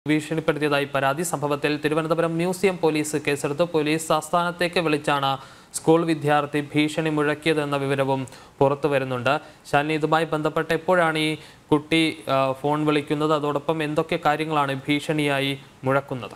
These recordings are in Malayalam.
ഭീഷണിപ്പെടുത്തിയതായി പരാതി സംഭവത്തിൽ തിരുവനന്തപുരം മ്യൂസിയം പോലീസ് കേസെടുത്തു പോലീസ് ആസ്ഥാനത്തേക്ക് വിളിച്ചാണ് സ്കൂൾ വിദ്യാർത്ഥി ഭീഷണി മുഴക്കിയതെന്ന വിവരവും പുറത്തു വരുന്നുണ്ട് ശാലിനി ഇതുമായി ബന്ധപ്പെട്ട് എപ്പോഴാണ് ഈ കുട്ടി ആ, ഫോൺ വിളിക്കുന്നത് അതോടൊപ്പം എന്തൊക്കെ കാര്യങ്ങളാണ് ഭീഷണിയായി മുഴക്കുന്നത്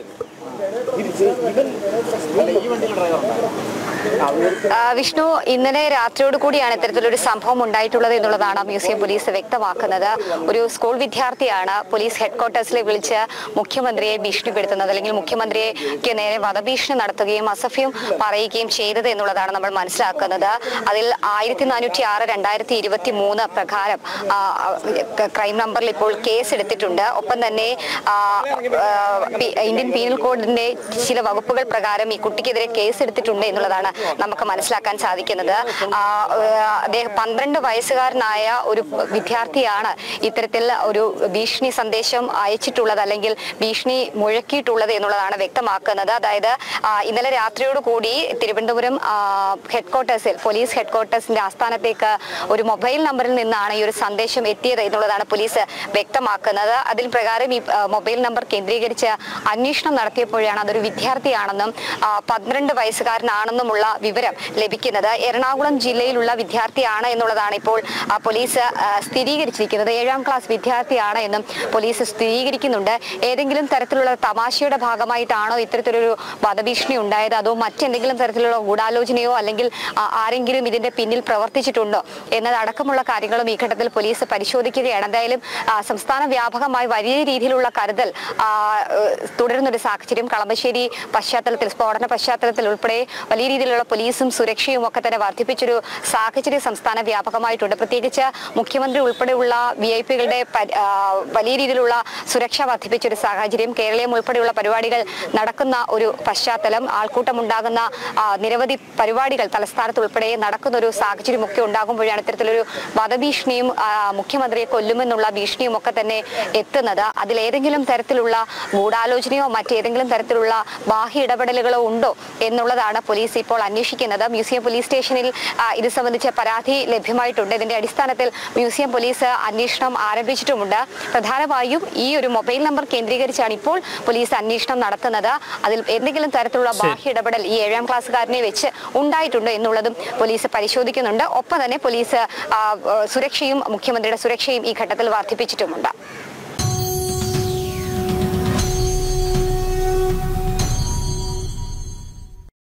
ആ, വിഷ്ണു ഇന്നലെ രാത്രിയോട് കൂടിയാണ് ഇത്തരത്തിലൊരു സംഭവം ഉണ്ടായിട്ടുള്ളത് എന്നുള്ളതാണ് മ്യൂസിയം പോലീസ് വ്യക്തമാക്കുന്നത് ഒരു സ്കൂൾ വിദ്യാർത്ഥിയാണ് പോലീസ് ഹെഡ്ക്വാർട്ടേഴ്സിൽ വിളിച്ച് മുഖ്യമന്ത്രിയെ ഭീഷണിപ്പെടുത്തുന്നത് അല്ലെങ്കിൽ മുഖ്യമന്ത്രിക്ക് നേരെ വധഭീഷണി നടത്തുകയും അസഭ്യം പറയുകയും ചെയ്തത് എന്നുള്ളതാണ് നമ്മൾ മനസ്സിലാക്കുന്നത് അതിൽ ആയിരത്തി നാനൂറ്റി ആറ് രണ്ടായിരത്തി ഇരുപത്തി മൂന്ന് പ്രകാരം ആ, ക- ക്രൈം നമ്പറിൽ ഇപ്പോൾ കേസ് എടുത്തിട്ടുണ്ട് ഒപ്പം തന്നെ ആ, ആ, പി- ഇന്ത്യൻ പീനൽ കോഡിന്റെ ചില വകുപ്പുകൾ പ്രകാരം ഈ കുട്ടിക്കെതിരെ കേസ് എടുത്തിട്ടുണ്ട് എന്നുള്ളതാണ് നമുക്ക് മനസ്സിലാക്കാൻ സാധിക്കുന്നത് ആ, ആ, അദ്ദേഹം പന്ത്രണ്ട് വയസ്സുകാരനായ ഒരു വിദ്യാർത്ഥിയാണ് ഇത്തരത്തിൽ ഒരു ഭീഷണി സന്ദേശം അയച്ചിട്ടുള്ളത് അല്ലെങ്കിൽ ഭീഷണി മുഴക്കിയിട്ടുള്ളത് എന്നുള്ളതാണ് വ്യക്തമാക്കുന്നത് അതായത് ആ, ഇന്നലെ രാത്രിയോട് കൂടി തിരുവനന്തപുരം ഹെഡ്ക്വാർട്ടേഴ്സിൽ പോലീസ് ഹെഡ്ക്വാർട്ടേഴ്സിന്റെ ആസ്ഥാനത്തേക്ക് ഒരു മൊബൈൽ നമ്പറിൽ നിന്നാണ് ഈ ഒരു സന്ദേശം എത്തിയത് എന്നുള്ളതാണ് പോലീസ് വ്യക്തമാക്കുന്നത് അതിൽ പ്രകാരം ഈ ആ, മൊബൈൽ നമ്പർ കേന്ദ്രീകരിച്ച് അന്വേഷണം നടത്തിയപ്പോഴാണ് അതൊരു വിദ്യാർത്ഥിയാണെന്നും ആ, പന്ത്രണ്ട് വയസ്സുകാരനാണെന്നുമുള്ള വിവരം ലഭിക്കുന്നത് എറണാകുളം ജില്ലയിലുള്ള വിദ്യാർത്ഥിയാണ് എന്നുള്ളതാണ് ഇപ്പോൾ ആ, പോലീസ് ആ, സ്ഥിരീകരിച്ചിരിക്കുന്നത് ഏഴാം ക്ലാസ് വിദ്യാർത്ഥിയാണ് എന്നും പോലീസ് സ്ഥിരീകരിക്കുന്നുണ്ട് ഏതെങ്കിലും തരത്തിലുള്ള തമാശയുടെ ഭാഗമായിട്ടാണോ ഇത്തരത്തിലൊരു വധഭീഷണി ഉണ്ടായത് അതോ മറ്റെന്തെങ്കിലും തരത്തിലുള്ള ഗൂഢാലോചനയോ അല്ലെങ്കിൽ ആ, ആരെങ്കിലും ഇതിന്റെ പിന്നിൽ പ്രവർത്തിച്ചിട്ടുണ്ടോ എന്നതടക്കമുള്ള കാര്യങ്ങളും ഈ ഘട്ടത്തിൽ പോലീസ് പരിശോധിക്കുകയാണ് എന്തായാലും ആ, സംസ്ഥാന വ്യാപകമായി വലിയ രീതിയിലുള്ള കരുതൽ ആ, ഏഹ്, തുടരുന്നൊരു സാഹചര്യം കളമശ്ശേരി പശ്ചാത്തലത്തിൽ സ്ഫോടന പശ്ചാത്തലത്തിൽ ഉൾപ്പെടെ വലിയ രീതിയിലുള്ള പോലീസും സുരക്ഷയും ഒക്കെ തന്നെ വർദ്ധിപ്പിച്ചൊരു സാഹചര്യം സംസ്ഥാന വ്യാപകമായിട്ടുണ്ട് പ്രത്യേകിച്ച് മുഖ്യമന്ത്രി ഉൾപ്പെടെയുള്ള വി ഐ പികളുടെ വലിയ രീതിയിലുള്ള സുരക്ഷ വർദ്ധിപ്പിച്ചൊരു സാഹചര്യം കേരളീയം ഉൾപ്പെടെയുള്ള പരിപാടികൾ നടക്കുന്ന ഒരു പശ്ചാത്തലം ആൾക്കൂട്ടമുണ്ടാകുന്ന ആ, നിരവധി പരിപാടികൾ തലസ്ഥാനത്ത് ഉൾപ്പെടെ നടക്കുന്ന ഒരു സാഹചര്യം ഒക്കെ ഉണ്ടാകുമ്പോഴാണ് ഇത്തരത്തിലൊരു വധഭീഷണിയും ആ, മുഖ്യമന്ത്രിയെ കൊല്ലുമെന്നുള്ള ഭീഷണിയും ഒക്കെ തന്നെ എത്തുന്നത് അതിലേതെങ്കിലും തരത്തിലുള്ള ഗൂഢാലോചനയോ മറ്റേതെങ്കിലും തരത്തിലുള്ള ബാഹ്യ ഇടപെടലുകളോ ഉണ്ടോ എന്നുള്ളതാണ് പോലീസ് ഇപ്പോൾ അന്വേഷിക്കുന്നത് മ്യൂസിയം പോലീസ് സ്റ്റേഷനിൽ ആ, ഇത് സംബന്ധിച്ച പരാതി ലഭ്യമായിട്ടുണ്ട് ഇതിന്റെ അടിസ്ഥാനത്തിൽ മ്യൂസിയം പോലീസ് അന്വേഷണം ആരംഭിച്ചിട്ടുമുണ്ട് പ്രധാനമായും ഈ ഒരു മൊബൈൽ നമ്പർ കേന്ദ്രീകരിച്ചാണ് ഇപ്പോൾ പോലീസ് അന്വേഷണം നടത്തുന്നത് അതിൽ എന്തെങ്കിലും തരത്തിലുള്ള ബാഹ്യ ഇടപെടൽ ഈ ഏഴാം ക്ലാസ്സുകാരനെ വെച്ച് ഉണ്ടായിട്ടുണ്ടോ എന്നുള്ളതും പോലീസ് പരിശോധിക്കുന്നുണ്ട് ഒപ്പം തന്നെ പോലീസ് ആ, ആ, സുരക്ഷയും മുഖ്യമന്ത്രിയുടെ സുരക്ഷയും ഈ ഘട്ടത്തിൽ വർദ്ധിപ്പിച്ചിട്ടുമുണ്ട്